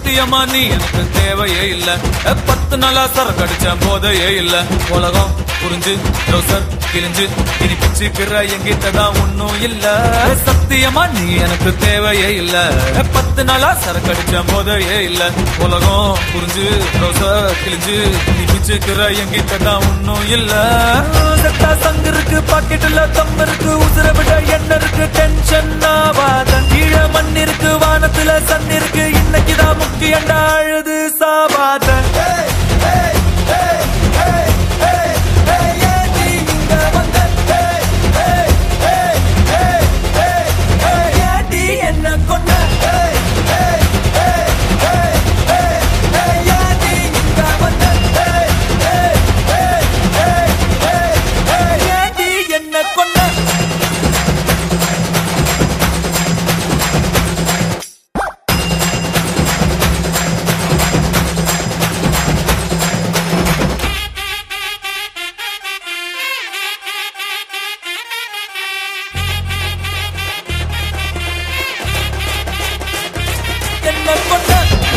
சத்தியமா நீ எனக்கு தேவையே இல்ல ஏ, பத்து நாளா சரக்கு அடிச்ச போதையே இல்ல உலகம் புரிஞ்சு ரோசர் கிழிஞ்சு இனி பிச்சுக்கிற எங்கிட்ட தான் ஒண்ணும் இல்ல ஏ, சத்தியமா நீ எனக்கு தேவையே இல்ல ஏ, பத்து நாளா சரக்கு அடிச்ச போதையே இல்ல உலகம் புரிஞ்சு ரோசர் கிழிஞ்சு இனி பிச்சுக்கிற எங்கிட்ட தான் ஒண்ணும் இல்ல செத்தா சங்கு இருக்கு பாக்கெட்டுல தம் இருக்கு உசுர விட என்ன இருக்கு டென்ஷன் ஆவாத கீழே மண் இருக்கு வானத்துல சன் இருக்கு இன்னைக்குதான் முக்கியண்டா அழுது சாவாத என்ன கொண்ட என்ன கொண்ட என்ன கொண்ட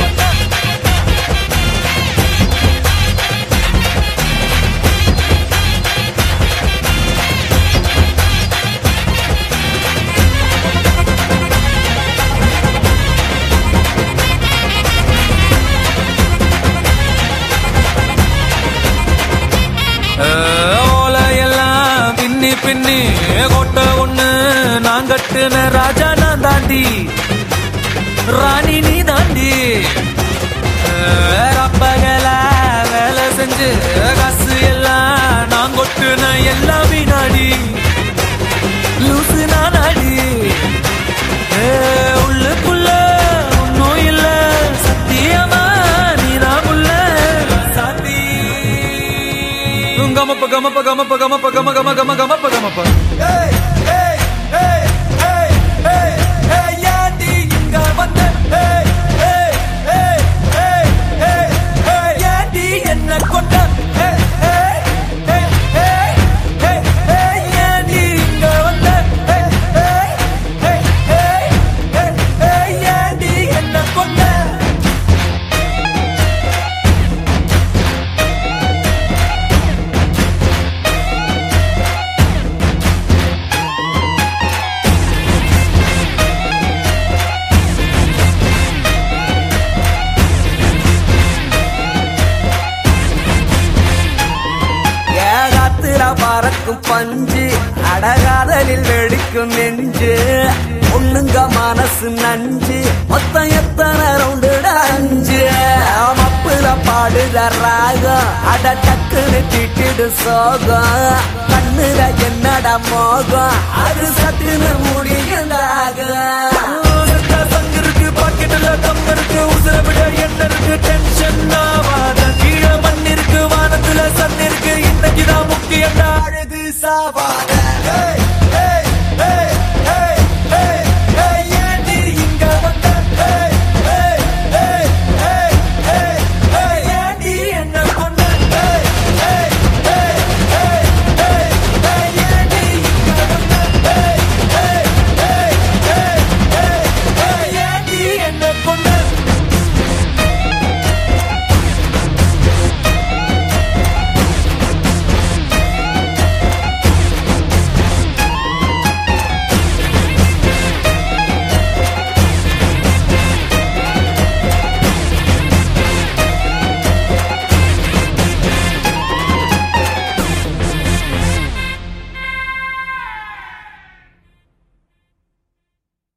ஓலையெல்லாம் பின்னி பின்னி கோட்டை ஒண்ணு நான் கட்டுன ராஜா நான் தாண்டி ராணி நீ தாண்டி ரப்பகல வேலை செஞ்சு காசு எல்லாம் நான் கொட்டுன எல்லாம் வீணாடி லூசு நானாடி ஏ, உள்ளுக்குள்ள ஒண்ணும் இல்ல சத்தியமா நீதான் உள்ள சாத்தி கமப்ப கமப்ப கமப்ப கமப்ப கம கம கம கமப்ப கமப்ப என்ன கொண்ட ஏண்டி இங்க வந்த ஏண்டி என்ன கொண்ட ஏகாத்திர பறக்கும் பஞ்சு அடகாதலில் வெடிக்கும் நெஞ்சு ஒண்ணுங்க மனசு நஞ்சு மொத்தம் எத்தனை ரவுண்டு அஞ்சு மப்புல பாடுத ராகம் அட டக்குன்னு திட்டிடு சோகம் கண்ணுல என்னடா மோகம் அது சட்டுன்னு முடியுதாகும் செத்தா சங்கு இருக்கு பாக்கெட்டுல தம் இருக்கு உசுர விட என்ன இருக்கு டென்ஷன் ஆவாத கீழே மண் இருக்கு வானத்துல சன் இருக்கு இன்னைக்குதான் முக்கியம்டா அழுது சாவாத